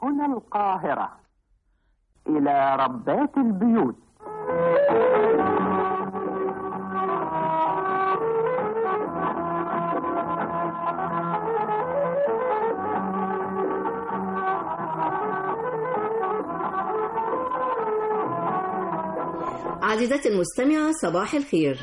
هنا القاهرة إلى ربات البيوت عزيزتي المستمعة صباح الخير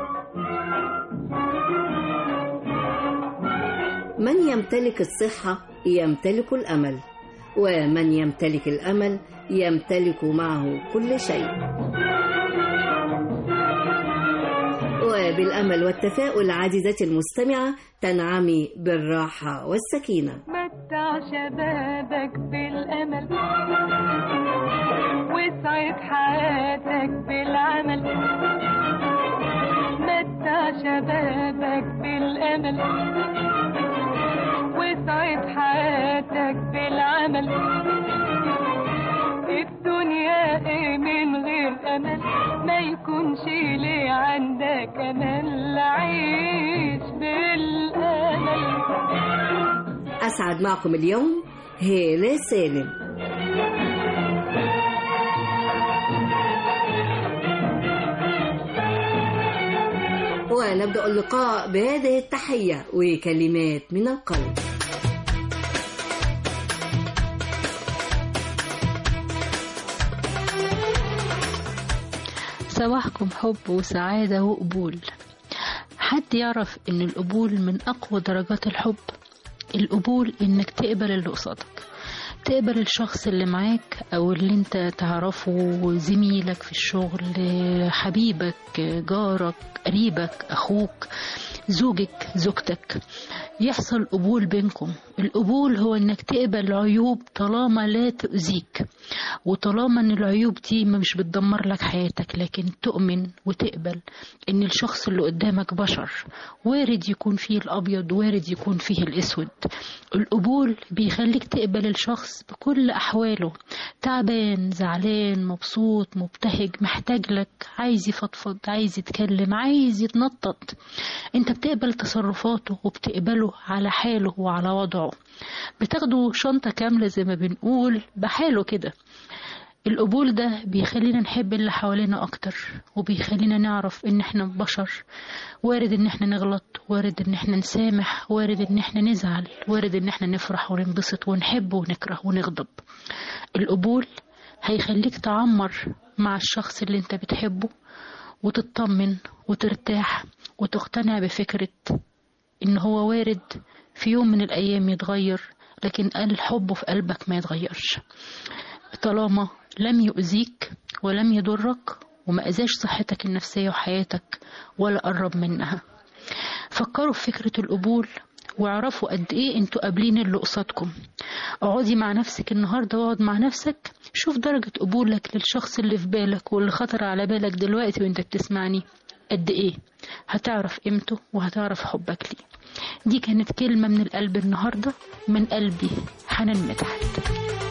من يمتلك الصحة يمتلك الأمل ومن يمتلك الأمل يمتلك معه كل شيء وبالأمل والتفاؤل عزيزتي المستمعة تنعمي بالراحة والسكينة متع شبابك بالأمل واسعد حياتك بالعمل متع شبابك بالأمل واسعد حياتك بالعمل الدنيا ايه من غير امل ما يكونش ليه عندك امل عيش بالامل أسعد معكم اليوم هالة سالم ونبدأ اللقاء بهذه التحية وكلمات من القلب صباحكم حب وسعادة وقبول حد يعرف ان القبول من اقوى درجات الحب القبول انك تقبل اللي قصادك تقبل الشخص اللي معاك او اللي انت تعرفه زميلك في الشغل حبيبك جارك قريبك اخوك زوجك زوجتك يحصل قبول بينكم القبول هو انك تقبل عيوب طالما لا تؤذيك وطالما ان العيوب دي مش بتدمر لك حياتك لكن تؤمن وتقبل ان الشخص اللي قدامك بشر وارد يكون فيه الابيض وارد يكون فيه الاسود القبول بيخليك تقبل الشخص بكل احواله تعبان زعلان مبسوط مبتهج محتاج لك عايز يفضفض عايز يتكلم عايز يتنطط انت بتقبل تصرفاته وبتقبله على حاله وعلى وضعه بتاخده شنطة كاملة زي ما بنقول بحاله كده القبول ده بيخلينا نحب اللي حوالينا اكتر وبيخلينا نعرف ان احنا بشر وارد ان احنا نغلط وارد ان احنا نسامح وارد ان احنا نزعل وارد ان احنا نفرح وننبسط ونحب ونكره ونغضب القبول هيخليك تعمر مع الشخص اللي انت بتحبه وتطمن وترتاح وتقتنع بفكرة ان هو وارد في يوم من الايام يتغير لكن الحب في قلبك ما يتغيرش طالما لم يؤذيك ولم يضرك وما أذاش صحتك النفسية وحياتك ولا قرب منها فكروا في فكرة القبول واعرفوا قد ايه انتوا قابلين اللي قصادكم اقعدي مع نفسك النهارده واقعد مع نفسك شوف درجة قبولك للشخص اللي في بالك واللي خطر على بالك دلوقتي وانت بتسمعني قد ايه هتعرف قيمته وهتعرف حبك ليه دي كانت كلمة من القلب النهاردة من قلبي حنان مدحت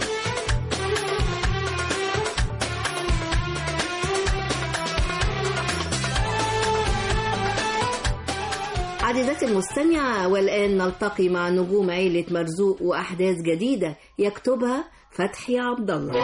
عزيزتي المستمعة والآن نلتقي مع نجوم عيلة مرزوق وأحداث جديدة يكتبها فتحي عبد الله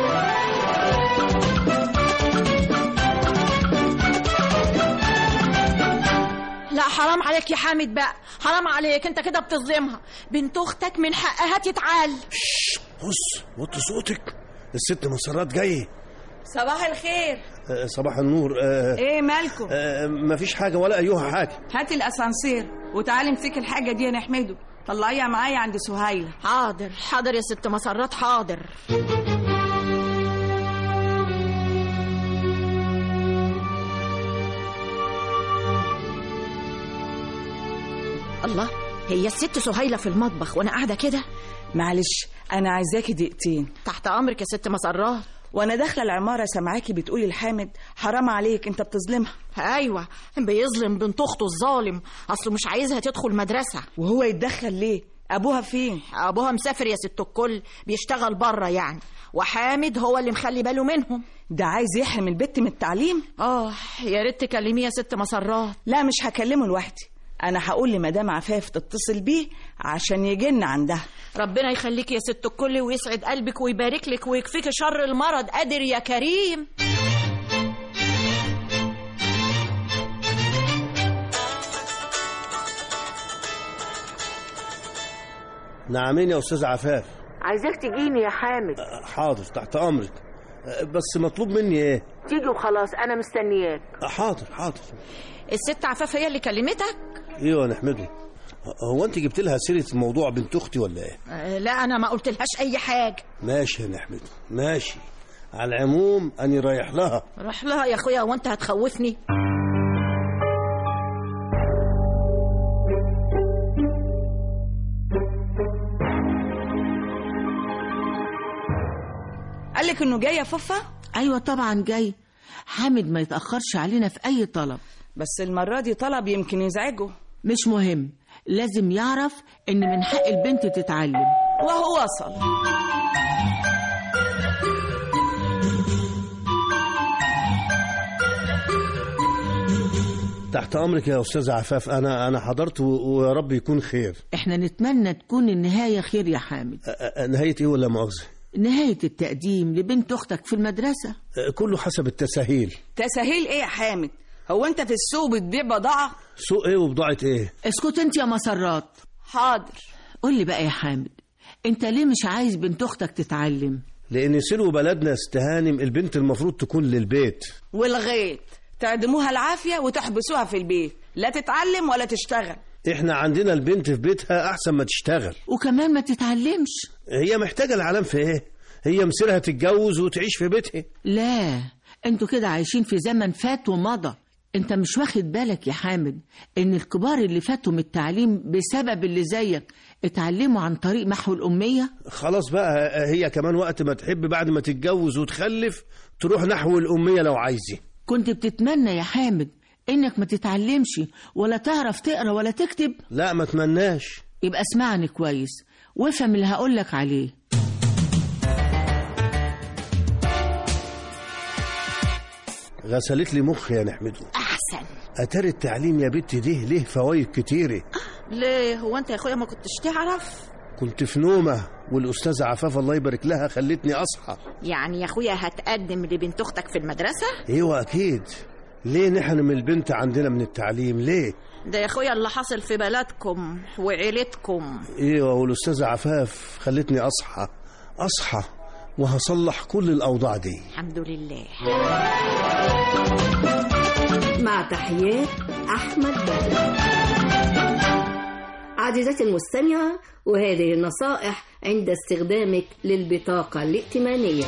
لا حرام عليك يا حامد بقى حرام عليك انت كده بتظلمها بنت اختك من حقها تتعال بص وطي صوتك الست مسرات جاي صباح الخير آه، صباح النور آه، ايه مالكم آه، مفيش حاجة ولا أيها حاجة هاتي الاسانسير وتعالي امسكي الحاجه دي يا نحمده طلعيها معايا عند سهيله حاضر حاضر يا ست مسرات حاضر الله هي الست سهيلة في المطبخ وانا قاعدة كده معلش انا عايزاكي دقيقتين تحت امرك يا ست مسرات وانا داخله العماره سامعاكي بتقولي لحامد حرام عليك انت بتظلمها ايوه بيظلم بنت اخته الظالم اصله مش عايزها تدخل مدرسة وهو يتدخل ليه ابوها فين ابوها مسافر يا ست الكل بيشتغل بره يعني وحامد هو اللي مخلي باله منهم ده عايز يحرم البت من التعليم اه يا ريت تكلميه يا ست مسرات لا مش هكلمه لوحدي انا هقول لمدام عفاف تتصل بيه عشان يجينا عندها ربنا يخليك يا ست الكل ويسعد قلبك ويبارك لك ويكفيك شر المرض قادر يا كريم نعمين يا استاذ عفاف عايزاك تجيني يا حامد حاضر تحت امرك بس مطلوب مني ايه تيجي وخلاص انا مستنياك حاضر حاضر الست عفاف هي اللي كلمتك ايوه نحمده هو انت جبت لها سيره موضوع بنت اختي ولا ايه آه، لا انا ما قلتلهاش اي حاجه ماشي يا نحمده ماشي على العموم اني رايح لها روح لها يا اخويا وانت هتخوفني قالك انه جاي يا فوفا ايوه طبعا جاي حامد ما يتاخرش علينا في اي طلب بس المره دي طلب يمكن يزعجه مش مهم لازم يعرف ان من حق البنت تتعلم وهو وصل تحت امرك يا استاذ عفاف انا انا حضرت و- ويا رب يكون خير احنا نتمنى تكون النهايه خير يا حامد أ- أ- نهايه ايه ولا مؤاخذه نهايه التقديم لبنت اختك في المدرسه أ، كله حسب التساهيل تسهيل ايه يا حامد هو انت في السوق بتبيع بضاعه سوق ايه وبضاعه ايه اسكت انت يا مسرات حاضر قول لي بقى يا حامد انت ليه مش عايز بنت اختك تتعلم لان سلو بلدنا استهانم البنت المفروض تكون للبيت والغيط تعدموها العافيه وتحبسوها في البيت لا تتعلم ولا تشتغل احنا عندنا البنت في بيتها احسن ما تشتغل وكمان ما تتعلمش هي محتاجه العلام في ايه هي مصيرها تتجوز وتعيش في بيتها لا انتوا كده عايشين في زمن فات ومضى انت مش واخد بالك يا حامد ان الكبار اللي فاتوا من التعليم بسبب اللي زيك اتعلموا عن طريق محو الأمية خلاص بقى هي كمان وقت ما تحب بعد ما تتجوز وتخلف تروح نحو الأمية لو عايزة كنت بتتمنى يا حامد انك ما تتعلمش ولا تعرف تقرا ولا تكتب لا ما اتمناش يبقى اسمعني كويس وافهم اللي هقولك عليه غسلت لي مخي يا نحمده احسن أتاري التعليم يا بنتي ده ليه فوايد كتيرة ليه هو انت يا اخويا ما كنتش تعرف كنت في نومة والأستاذة عفاف الله يبارك لها خلتني أصحى يعني يا اخويا هتقدم لبنت اختك في المدرسه أيوة أكيد ليه نحرم البنت عندنا من التعليم ليه ده يا اخويا اللي حاصل في بلدكم وعيلتكم ايوه والأستاذة عفاف خلتني أصحى أصحى وهصلح كل الأوضاع دي الحمد لله مع تحيات أحمد بدر عزيزتي المستمعة وهذه النصائح عند استخدامك للبطاقة الائتمانية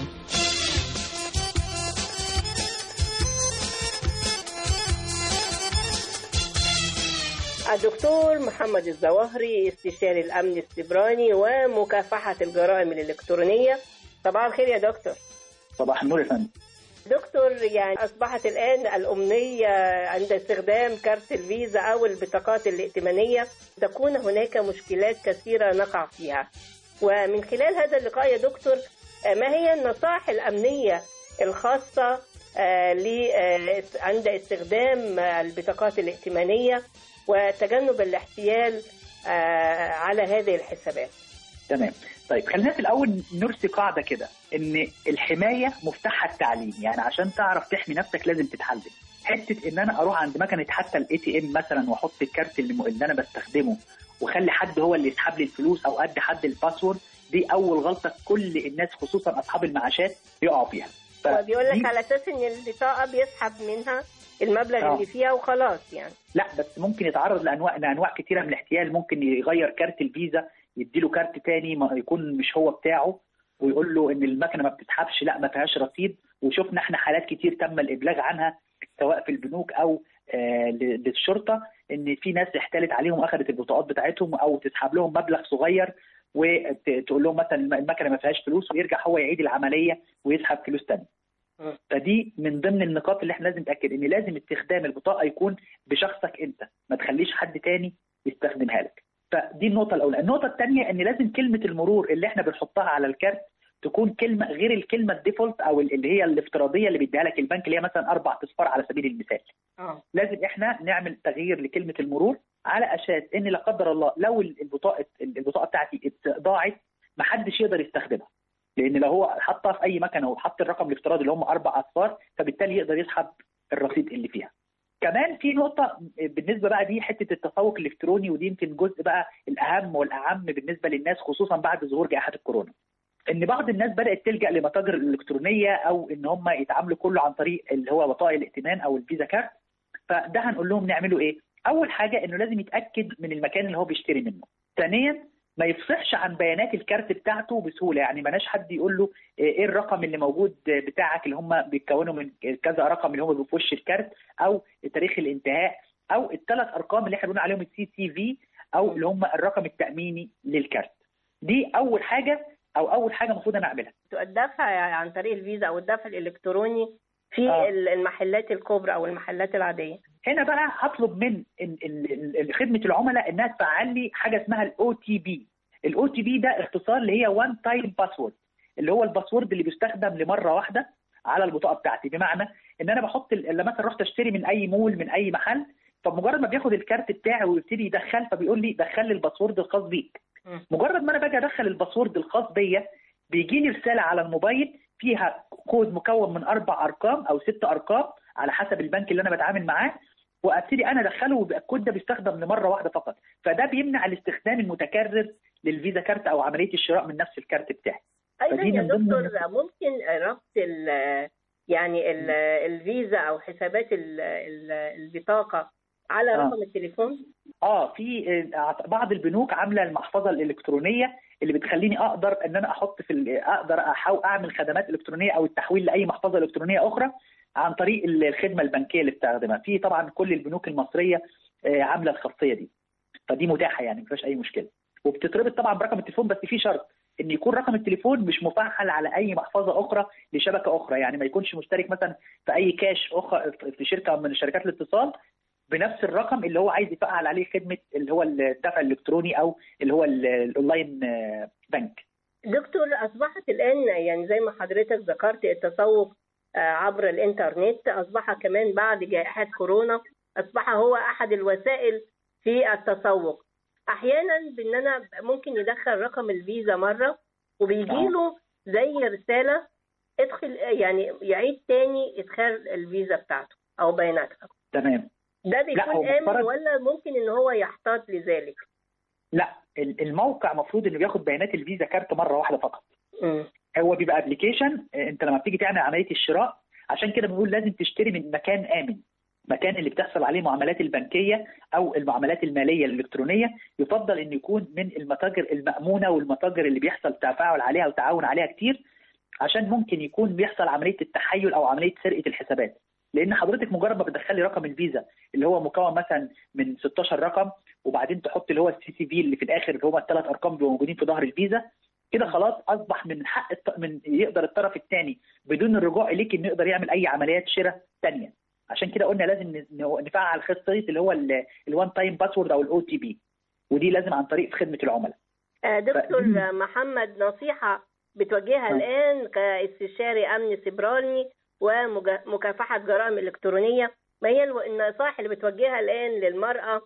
الدكتور محمد الزواهري استشاري الأمن السيبراني ومكافحة الجرائم الإلكترونية صباح الخير يا دكتور صباح النور يا فندم دكتور يعني أصبحت الآن الأمنية عند استخدام كارت الفيزا أو البطاقات الائتمانية تكون هناك مشكلات كثيرة نقع فيها ومن خلال هذا اللقاء يا دكتور آه، ما هي النصائح الأمنية الخاصة آه، ل- آه، عند استخدام آه، البطاقات الائتمانية وتجنب الاحتيال آه، على هذه الحسابات تمام طيب خلينا في الاول نرسي قاعده كده ان الحمايه مفتاحها التعليم يعني عشان تعرف تحمي نفسك لازم تتعلم حته ان انا اروح عند مكنه حتى الاي تي ام مثلا واحط الكارت اللي, م- اللي انا بستخدمه واخلي حد هو اللي يسحب لي الفلوس او ادي حد الباسورد دي اول غلطه كل الناس خصوصا اصحاب المعاشات بيقعوا فيها وبيقول لك فدي- على اساس ان البطاقه بيسحب منها المبلغ آه. اللي فيها وخلاص يعني لا بس ممكن يتعرض لانواع لانواع كتيره من الاحتيال ممكن يغير كارت الفيزا يديله كارت تاني ما يكون مش هو بتاعه ويقول له ان المكنه ما بتسحبش لا ما فيهاش رصيد وشفنا احنا حالات كتير تم الابلاغ عنها سواء في البنوك او آه ل- للشرطه ان في ناس احتالت عليهم اخذت البطاقات بتاعتهم او تسحب لهم مبلغ صغير وتقول لهم مثلا الم- المكنه ما فيهاش فلوس ويرجع هو يعيد العمليه ويسحب فلوس تانية فدي من ضمن النقاط اللي احنا لازم نتاكد ان لازم استخدام البطاقه يكون بشخصك انت ما تخليش حد تاني يستخدمها لك فدي النقطه الاولى النقطه الثانيه ان لازم كلمه المرور اللي احنا بنحطها على الكارت تكون كلمه غير الكلمه الديفولت او اللي هي الافتراضيه اللي بيديها لك البنك اللي هي مثلا اربع اصفار على سبيل المثال اه لازم احنا نعمل تغيير لكلمه المرور على اساس ان لا قدر الله لو البطاقه البطاقه بتاعتي ضاعت ما حدش يقدر يستخدمها لان لو هو حطها في اي مكنه وحط الرقم الافتراضي اللي هم اربع اصفار فبالتالي يقدر يسحب الرصيد اللي فيها كمان في نقطة بالنسبة بقى دي حتة التسوق الإلكتروني ودي يمكن جزء بقى الأهم والأعم بالنسبة للناس خصوصا بعد ظهور جائحة الكورونا. إن بعض الناس بدأت تلجأ لمتاجر الإلكترونية أو إن هم يتعاملوا كله عن طريق اللي هو بطاقة الائتمان أو الفيزا كارت. فده هنقول لهم نعملوا إيه؟ أول حاجة إنه لازم يتأكد من المكان اللي هو بيشتري منه. ثانيا ما يفصحش عن بيانات الكارت بتاعته بسهوله يعني مالناش حد يقول له ايه الرقم اللي موجود بتاعك اللي هم بيتكونوا من كذا رقم اللي هم بيبقوا في وش الكارت او تاريخ الانتهاء او الثلاث ارقام اللي احنا بنقول عليهم السي سي في او اللي هم الرقم التاميني للكارت دي اول حاجه او اول حاجه المفروض انا اعملها الدفع عن طريق الفيزا او الدفع الالكتروني في آه. المحلات الكبرى او المحلات العاديه هنا بقى هطلب من ال- ال- ال- خدمه العملاء انها تفعل لي حاجه اسمها الاو تي بي الاو تي بي ده اختصار اللي هي وان تايم باسورد اللي هو الباسورد اللي بيستخدم لمره واحده على البطاقه بتاعتي بمعنى ان انا بحط ال- لما مثلا رحت اشتري من اي مول من اي محل فمجرد ما بياخد الكارت بتاعي ويبتدي يدخل فبيقول لي دخل لي الباسورد الخاص بيك مجرد ما انا باجي ادخل الباسورد الخاص بيا بيجي لي رساله على الموبايل فيها كود مكون من اربع ارقام او ست ارقام على حسب البنك اللي انا بتعامل معاه وابتدي انا ادخله ويبقى الكود ده بيستخدم لمره واحده فقط فده بيمنع الاستخدام المتكرر للفيزا كارت او عمليه الشراء من نفس الكارت بتاعي ايضا فدي يا من ضمن دكتور ممكن ربط ال يعني ال الفيزا او حسابات ال- ال- البطاقه على آه. رقم التليفون اه في آه، بعض البنوك عامله المحفظه الالكترونيه اللي بتخليني اقدر ان انا احط في ال- اقدر أحاول اعمل خدمات الكترونيه او التحويل لاي محفظه الكترونيه اخرى عن طريق ال- الخدمه البنكيه اللي بستخدمها في طبعا كل البنوك المصريه آه، عامله الخاصيه دي فدي متاحه يعني ما فيهاش اي مشكله وبتتربط طبعا برقم التليفون بس في شرط ان يكون رقم التليفون مش مفعل على اي محفظه اخرى لشبكه اخرى يعني ما يكونش مشترك مثلا في اي كاش اخرى في شركه من شركات الاتصال بنفس الرقم اللي هو عايز يفعل عليه خدمه اللي هو الدفع الالكتروني او اللي هو ال- الاونلاين آه، بنك دكتور اصبحت الان يعني زي ما حضرتك ذكرت التسوق آه، عبر الانترنت اصبح كمان بعد جائحه كورونا اصبح هو احد الوسائل في التسوق احيانا بان انا ممكن يدخل رقم الفيزا مره وبيجي له زي رساله ادخل يعني يعيد تاني ادخال الفيزا بتاعته او بياناتها تمام ده لا، بيكون هو امن مفترض- ولا ممكن ان هو يحتاط لذلك لا ال- الموقع المفروض انه بياخد بيانات الفيزا كارت مره واحده فقط مم. هو بيبقى ابلكيشن انت لما بتيجي تعمل عمليه الشراء عشان كده بنقول لازم تشتري من مكان امن مكان اللي بتحصل عليه معاملات البنكيه او المعاملات الماليه الالكترونيه يفضل انه يكون من المتاجر المامونه والمتاجر اللي بيحصل تفاعل عليها وتعاون عليها كتير عشان ممكن يكون بيحصل عمليه التحيل او عمليه سرقه الحسابات لان حضرتك مجرد ما بتدخلي رقم الفيزا اللي هو مكون مثلا من 16 رقم وبعدين تحط اللي هو السي سي في اللي في الاخر اللي هم الثلاث ارقام اللي موجودين في ظهر الفيزا كده خلاص اصبح من حق الط... من يقدر الطرف الثاني بدون الرجوع اليك انه يقدر يعمل اي عمليات شراء ثانيه عشان كده قلنا لازم ن- نفعل خاصيه اللي هو الوان تايم باسورد او الاو تي بي ودي لازم عن طريق خدمه العملاء آه، دكتور ف- محمد نصيحة بتوجهها آه. الآن كاستشاري أمن سيبراني ومكافحة جرائم إلكترونية ما هي الو- النصائح اللي بتوجهها الآن للمرأة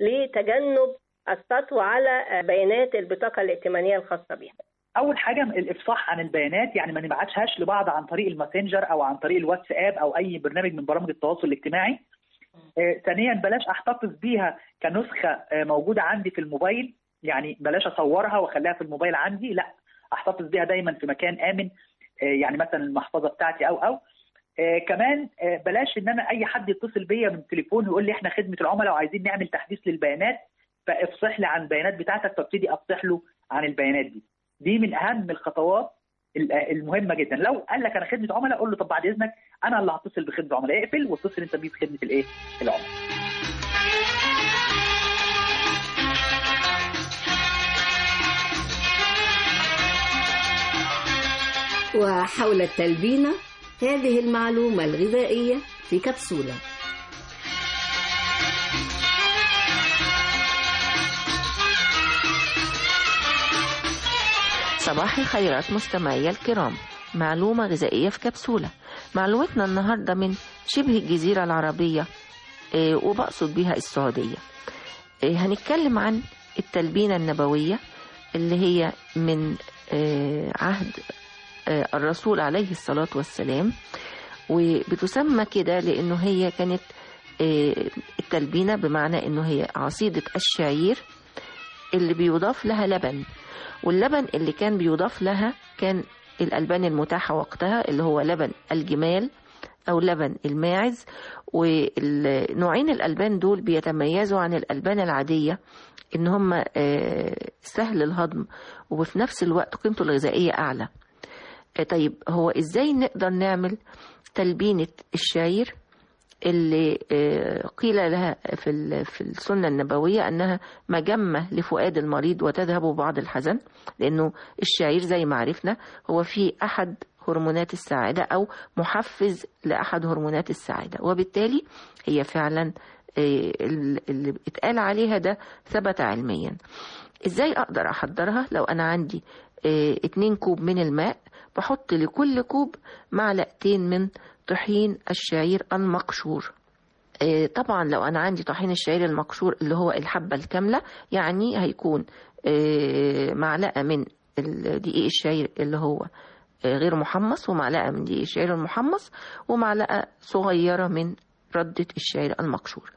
لتجنب السطو على آه، بيانات البطاقة الائتمانية الخاصة بها اول حاجه الافصاح عن البيانات يعني ما نبعتهاش لبعض عن طريق الماسنجر او عن طريق الواتساب او اي برنامج من برامج التواصل الاجتماعي آه، ثانيا بلاش احتفظ بيها كنسخه آه، موجوده عندي في الموبايل يعني بلاش اصورها واخليها في الموبايل عندي لا احتفظ بيها دايما في مكان امن آه، يعني مثلا المحفظه بتاعتي او او آه كمان آه بلاش ان انا اي حد يتصل بيا من التليفون ويقول لي احنا خدمه العملاء وعايزين نعمل تحديث للبيانات فافصح لي عن البيانات بتاعتك فابتدي افصح له عن البيانات دي دي من اهم الخطوات ال- المهمه جدا لو قال لك انا خدمه عملاء قول له طب بعد اذنك انا اللي هتصل بخدمه عملاء اقفل واتصل انت بيه بخدمه الايه العملاء وحول التلبينة هذه المعلومة الغذائية في كبسولة صباح الخيرات مستمعي الكرام معلومة غذائية في كبسولة معلومتنا النهاردة من شبه الجزيرة العربية آه، وبقصد بيها السعودية آه، هنتكلم عن التلبينة النبوية اللي هي من آه، عهد آه، الرسول عليه الصلاة والسلام وبتسمى كده لأنه هي كانت آه، التلبينة بمعنى أنه هي عصيدة الشعير اللي بيضاف لها لبن واللبن اللي كان بيضاف لها كان الألبان المتاحة وقتها اللي هو لبن الجمال أو لبن الماعز ونوعين الألبان دول بيتميزوا عن الألبان العادية إن هم آه، سهل الهضم وفي نفس الوقت قيمته الغذائية أعلى آه، طيب هو إزاي نقدر نعمل تلبينة الشعير اللي آه، قيل لها في ال- في السنة النبوية أنها مجمة لفؤاد المريض وتذهب بعض الحزن لأنه الشعير زي ما عرفنا هو فيه أحد هرمونات السعادة أو محفز لأحد هرمونات السعادة وبالتالي هي فعلا آه، ال- اللي اتقال عليها ده ثبت علميا ازاي اقدر احضرها لو انا عندي آه، اتنين كوب من الماء بحط لكل كوب معلقتين من طحين الشعير المقشور آه، طبعا لو انا عندي طحين الشعير المقشور اللي هو الحبة الكاملة يعني هيكون آه، معلقة من ال- دقيق الشعير اللي هو آه، غير محمص ومعلقة من دقيق الشعير المحمص ومعلقة صغيرة من ردة الشعير المقشور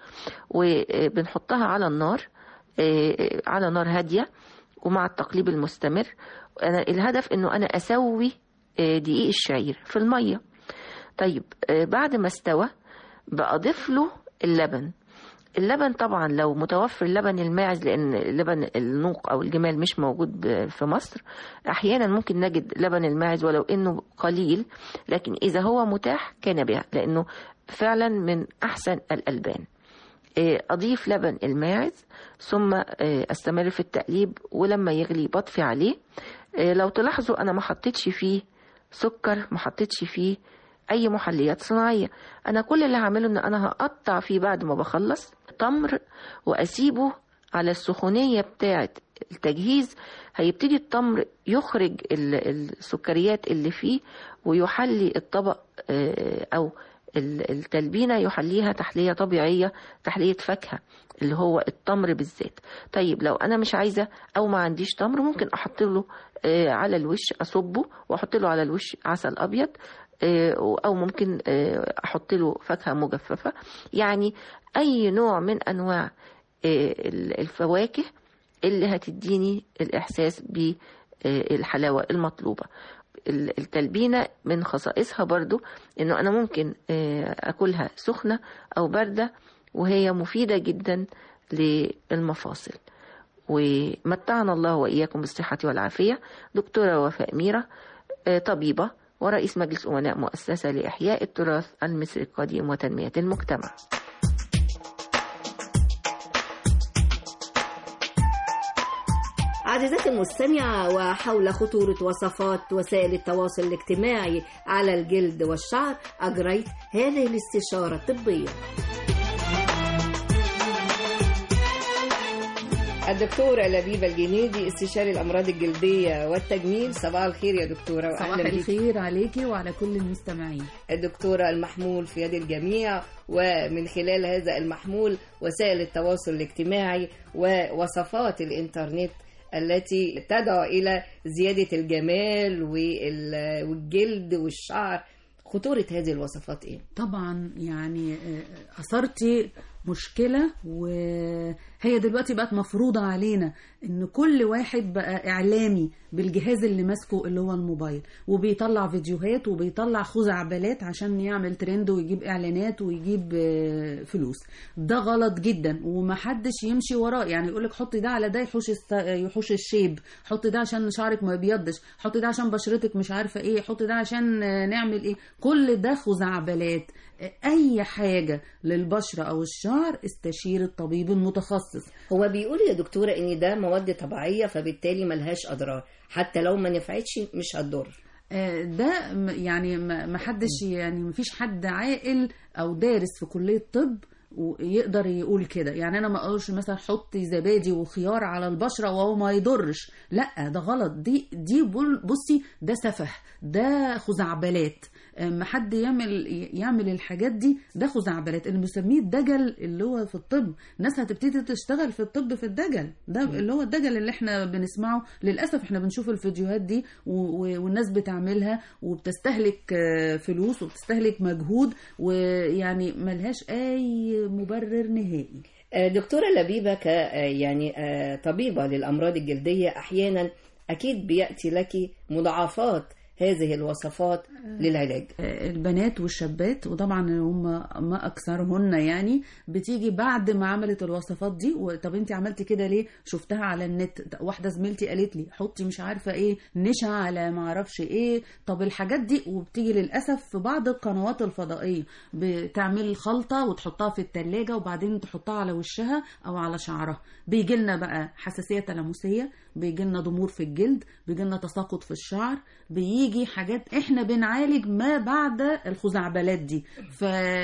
وبنحطها على النار آه، على نار هادية ومع التقليب المستمر أنا الهدف انه انا اسوي آه، دقيق الشعير في المية طيب آه، بعد ما استوى بأضيف له اللبن اللبن طبعا لو متوفر لبن الماعز لان لبن النوق او الجمال مش موجود ب- في مصر احيانا ممكن نجد لبن الماعز ولو انه قليل لكن اذا هو متاح كان بها لانه فعلا من احسن الالبان آه، اضيف لبن الماعز ثم آه، استمر في التقليب ولما يغلي بطفي عليه آه، لو تلاحظوا انا ما حطيتش فيه سكر ما حطيتش فيه اي محليات صناعيه انا كل اللي هعمله ان انا هقطع فيه بعد ما بخلص تمر واسيبه على السخونيه بتاعه التجهيز هيبتدي التمر يخرج ال- السكريات اللي فيه ويحلي الطبق آه، او ال- التلبينه يحليها تحليه طبيعيه تحليه فاكهه اللي هو التمر بالذات طيب لو انا مش عايزه او ما عنديش تمر ممكن احط له آه، على الوش اصبه واحط له على الوش عسل ابيض آه، او ممكن آه، احط له فاكهه مجففه يعني اي نوع من انواع آه، ال- الفواكه اللي هتديني الاحساس بالحلاوه المطلوبه ال- التلبينه من خصائصها برضو انه انا ممكن آه، اكلها سخنه او بارده وهي مفيده جدا للمفاصل ومتعنا الله واياكم بالصحه والعافيه دكتوره وفاء ميره آه، طبيبه ورئيس مجلس امناء مؤسسه لاحياء التراث المصري القديم وتنميه المجتمع عزيزتي المستمعة وحول خطورة وصفات وسائل التواصل الاجتماعي على الجلد والشعر أجريت هذه الاستشارة الطبية الدكتورة لبيبة الجنيدي استشاري الأمراض الجلدية والتجميل صباح الخير يا دكتورة صباح وأهلا بيك. الخير عليكي وعلى كل المستمعين الدكتورة المحمول في يد الجميع ومن خلال هذا المحمول وسائل التواصل الاجتماعي ووصفات الإنترنت التي تدعو إلى زيادة الجمال وال- والجلد والشعر خطورة هذه الوصفات إيه؟ طبعا يعني آه، اثرتي مشكله وهي دلوقتي بقت مفروضه علينا ان كل واحد بقى اعلامي بالجهاز اللي ماسكه اللي هو الموبايل وبيطلع فيديوهات وبيطلع خزعبلات عشان يعمل ترند ويجيب اعلانات ويجيب آه، فلوس ده غلط جدا ومحدش يمشي وراه يعني يقولك حطي ده على ده يحوش الس- يحوش الشيب حطي ده عشان شعرك ما يبيضش حطي ده عشان بشرتك مش عارفه ايه حطي ده عشان آه، نعمل ايه كل ده خزعبلات اي حاجه للبشره او الشعر استشير الطبيب المتخصص هو بيقول يا دكتورة إن ده مواد طبيعية فبالتالي ملهاش أضرار حتى لو ما نفعتش مش هتضر آه، ده م- يعني ما ما حدش يعني ما فيش حد عاقل او دارس في كليه طب ويقدر يقول كده يعني انا ما اقولش مثلا حطي زبادي وخيار على البشره وهو ما يضرش لا ده غلط دي دي بول- بصي ده سفه ده خزعبلات اما حد يعمل يعمل الحاجات دي ده خزعبلات اللي بنسميه الدجل اللي هو في الطب ناس هتبتدي تشتغل في الطب في الدجل ده اللي هو الدجل اللي احنا بنسمعه للاسف احنا بنشوف الفيديوهات دي و- و- والناس بتعملها وبتستهلك آه، فلوس وبتستهلك مجهود ويعني ملهاش اي مبرر نهائي آه، دكتورة لبيبة ك آه، يعني آه، طبيبة للأمراض الجلدية أحيانا أكيد بيأتي لك مضاعفات هذه الوصفات للعلاج البنات والشابات وطبعا هم ما اكثرهن يعني بتيجي بعد ما عملت الوصفات دي و- طب انت عملتي كده ليه شفتها على النت واحده زميلتي قالت لي حطي مش عارفه ايه نشا على ما اعرفش ايه طب الحاجات دي وبتيجي للاسف في بعض القنوات الفضائيه بتعمل خلطه وتحطها في التلاجة وبعدين تحطها على وشها او على شعرها بيجي لنا بقى حساسيه تلامسيه بيجي لنا ضمور في الجلد بيجي لنا تساقط في الشعر بيجي حاجات احنا بنعالج ما بعد الخزعبلات دي ف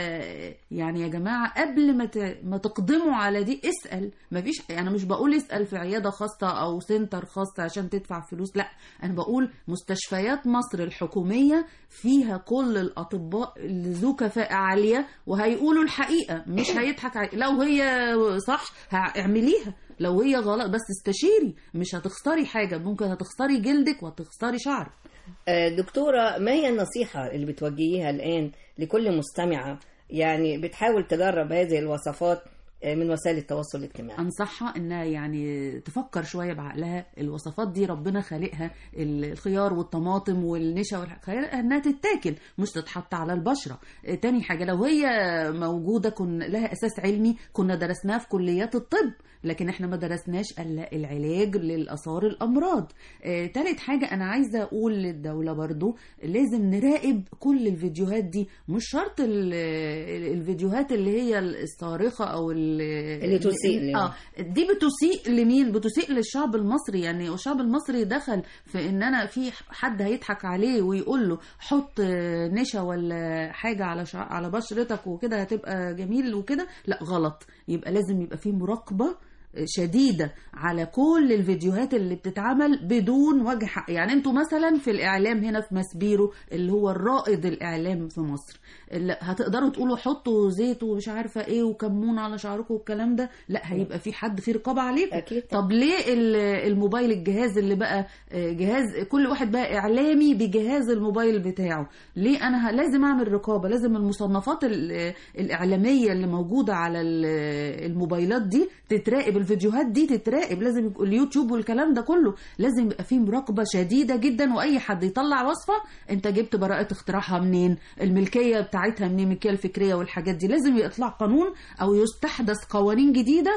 يعني يا جماعه قبل ما ت... ما تقدموا على دي اسال مفيش انا مش بقول اسال في عياده خاصه او سنتر خاص عشان تدفع فلوس لا انا بقول مستشفيات مصر الحكوميه فيها كل الاطباء اللي ذو كفاءه عاليه وهيقولوا الحقيقه مش هيضحك علي... لو هي صح ه- اعمليها لو هي غلط بس استشيري مش هتخسري حاجه ممكن هتخسري جلدك وهتخسري شعرك آه، دكتورة ما هي النصيحة اللي بتوجهيها الآن لكل مستمعة يعني بتحاول تجرب هذه الوصفات آه، من وسائل التواصل الاجتماعي انصحها انها يعني تفكر شويه بعقلها الوصفات دي ربنا خالقها الخيار والطماطم والنشا والح- خالقها انها تتاكل مش تتحط على البشره آه، تاني حاجه لو هي موجوده كن لها اساس علمي كنا درسناها في كليات الطب لكن احنا ما درسناش الا العلاج للاثار الامراض آه، تالت حاجه انا عايزه اقول للدوله برضو لازم نراقب كل الفيديوهات دي مش شرط ال- ال- الفيديوهات اللي هي الصارخه او ال- اللي تسيء لمين؟ اه دي بتسيء لمين بتسيء للشعب المصري يعني والشعب المصري دخل في ان انا في حد هيضحك عليه ويقول له حط آه، نشا ولا حاجه على شع... على بشرتك وكده هتبقى جميل وكده لا غلط يبقى لازم يبقى في مراقبه شديدة على كل الفيديوهات اللي بتتعمل بدون وجه حق يعني انتوا مثلا في الاعلام هنا في مسبيرو اللي هو الرائد الاعلام في مصر اللي هتقدروا تقولوا حطوا زيت ومش عارفه ايه وكمون على شعركم والكلام ده لا هيبقى في حد في رقابه عليكم أكيد طب ليه ال- الموبايل الجهاز اللي بقى آه، جهاز كل واحد بقى اعلامي بجهاز الموبايل بتاعه ليه انا ه- لازم اعمل رقابه لازم المصنفات ال- الاعلاميه اللي موجوده على ال- الموبايلات دي تتراقب الفيديوهات دي تتراقب لازم يبقى اليوتيوب والكلام ده كله لازم يبقى فيه مراقبه شديده جدا واي حد يطلع وصفه انت جبت براءه اختراعها منين الملكيه بتاعتها منين الملكيه الفكريه والحاجات دي لازم يطلع قانون او يستحدث قوانين جديده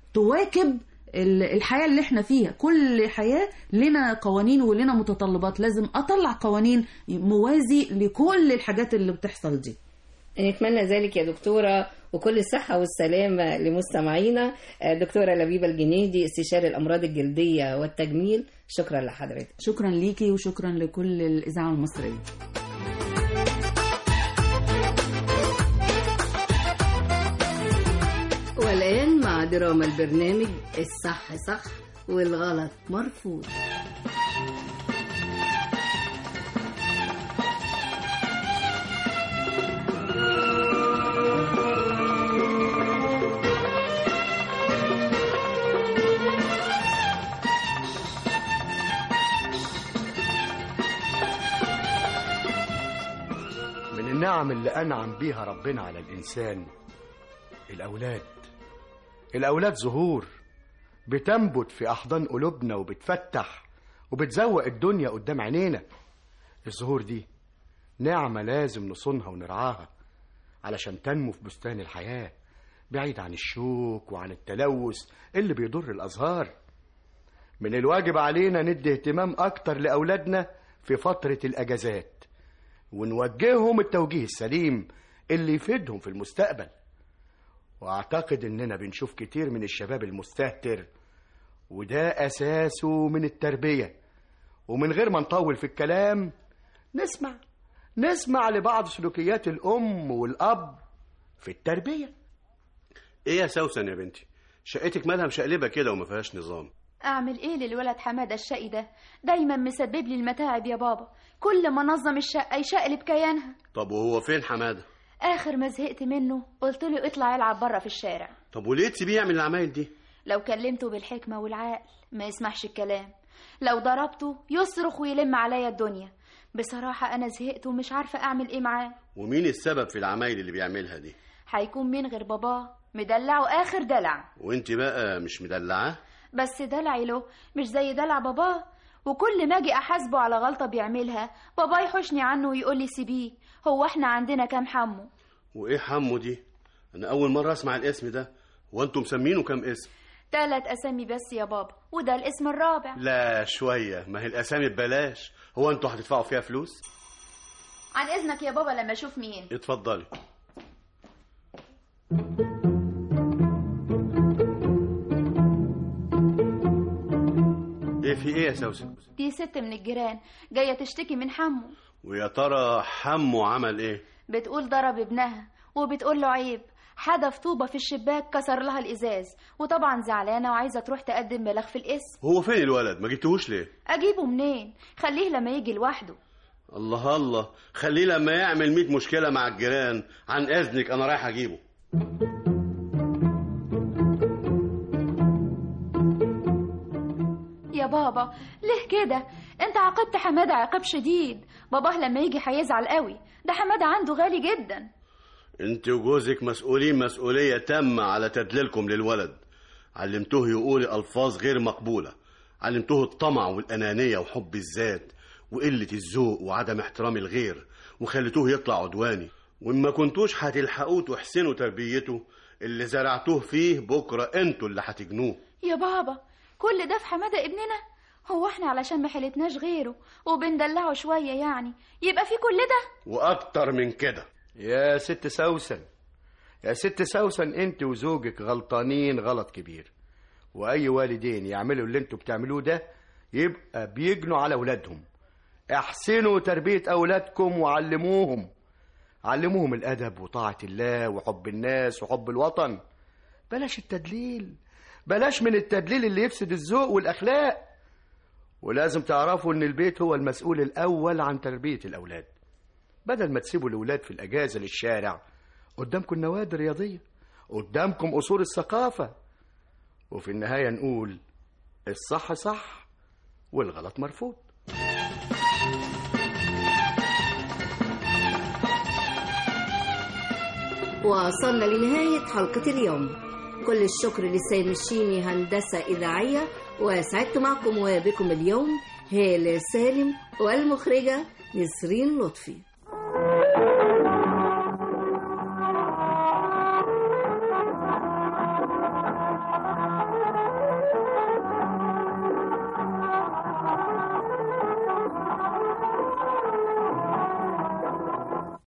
تواكب ال- الحياة اللي احنا فيها كل حياة لنا قوانين ولنا متطلبات لازم اطلع قوانين موازي لكل الحاجات اللي بتحصل دي نتمنى ذلك يا دكتورة وكل الصحة والسلامة لمستمعينا آه، دكتورة لبيبة الجنيدي استشاري الأمراض الجلدية والتجميل شكرا لحضرتك شكرا ليكي وشكرا لكل الإذاعة المصرية والآن مع دراما البرنامج الصح صح والغلط مرفوض من النعم اللي أنعم بيها ربنا على الإنسان الأولاد الأولاد زهور بتنبت في أحضان قلوبنا وبتفتح وبتزوق الدنيا قدام عينينا الزهور دي نعمة لازم نصونها ونرعاها علشان تنمو في بستان الحياة بعيد عن الشوك وعن التلوث اللي بيضر الأزهار من الواجب علينا ندي اهتمام أكتر لأولادنا في فترة الأجازات ونوجههم التوجيه السليم اللي يفيدهم في المستقبل واعتقد اننا بنشوف كتير من الشباب المستهتر وده اساسه من التربيه ومن غير ما نطول في الكلام نسمع نسمع لبعض سلوكيات الام والاب في التربيه ايه يا سوسن يا بنتي شقتك مالها مشقلبه كده وما فيهاش نظام اعمل ايه للولد حماده الشقي ده دايما مسبب لي المتاعب يا بابا كل ما نظم الشقه يشقلب كيانها طب وهو فين حماده اخر ما زهقت منه قلت له اطلع العب بره في الشارع طب وليه تسيبيه يعمل العمايل دي لو كلمته بالحكمه والعقل ما يسمعش الكلام لو ضربته يصرخ ويلم عليا الدنيا بصراحه انا زهقت ومش عارفه اعمل ايه معاه ومين السبب في العمايل اللي بيعملها دي هيكون مين غير باباه مدلعه اخر دلع وانت بقى مش مدلعاه بس دلعي له مش زي دلع باباه وكل ما اجي احاسبه على غلطه بيعملها بابا يحوشني عنه ويقول لي سيبيه هو احنا عندنا كام حمو وايه حمو دي انا اول مره اسمع الاسم ده هو انتوا مسمينه كام اسم تلات اسامي بس يا بابا وده الاسم الرابع لا شويه ما هي الاسامي ببلاش هو انتوا هتدفعوا فيها فلوس عن اذنك يا بابا لما اشوف مين اتفضلي ايه في ايه يا سوسن دي ست من الجيران جايه تشتكي من حمو ويا ترى حمو عمل ايه بتقول ضرب ابنها وبتقول له عيب حدف طوبة في الشباك كسر لها الإزاز وطبعا زعلانة وعايزة تروح تقدم بلاغ في القسم هو فين الولد ما جبتهوش ليه أجيبه منين خليه لما يجي لوحده الله الله خليه لما يعمل 100 مشكله مع الجيران عن اذنك انا رايح اجيبه يا بابا ليه كده انت عاقبت حمادة عقاب شديد باباه لما يجي هيزعل قوي ده حمادة عنده غالي جدا انت وجوزك مسؤولين مسؤوليه تامه على تدليلكم للولد علمتوه يقول الفاظ غير مقبوله علمتوه الطمع والانانيه وحب الذات وقله الذوق وعدم احترام الغير وخليتوه يطلع عدواني وإما كنتوش هتلحقوه تحسنوا تربيته اللي زرعتوه فيه بكره انتوا اللي هتجنوه يا بابا كل ده في حمادة ابننا هو احنا علشان ما حلتناش غيره وبندلعه شوية يعني يبقى في كل ده واكتر من كده يا ست سوسن يا ست سوسن انت وزوجك غلطانين غلط كبير واي والدين يعملوا اللي انتوا بتعملوه ده يبقى بيجنوا على اولادهم احسنوا تربية اولادكم وعلموهم علموهم الادب وطاعة الله وحب الناس وحب الوطن بلاش التدليل بلاش من التدليل اللي يفسد الذوق والاخلاق ولازم تعرفوا ان البيت هو المسؤول الاول عن تربية الاولاد بدل ما تسيبوا الاولاد في الاجازة للشارع قدامكم النوادي الرياضية قدامكم اصول الثقافة وفي النهاية نقول الصح صح والغلط مرفوض وصلنا لنهاية حلقة اليوم كل الشكر للسيد مشيني هندسة إذاعية وسعدت معكم وبكم اليوم هالة سالم والمخرجة نسرين لطفي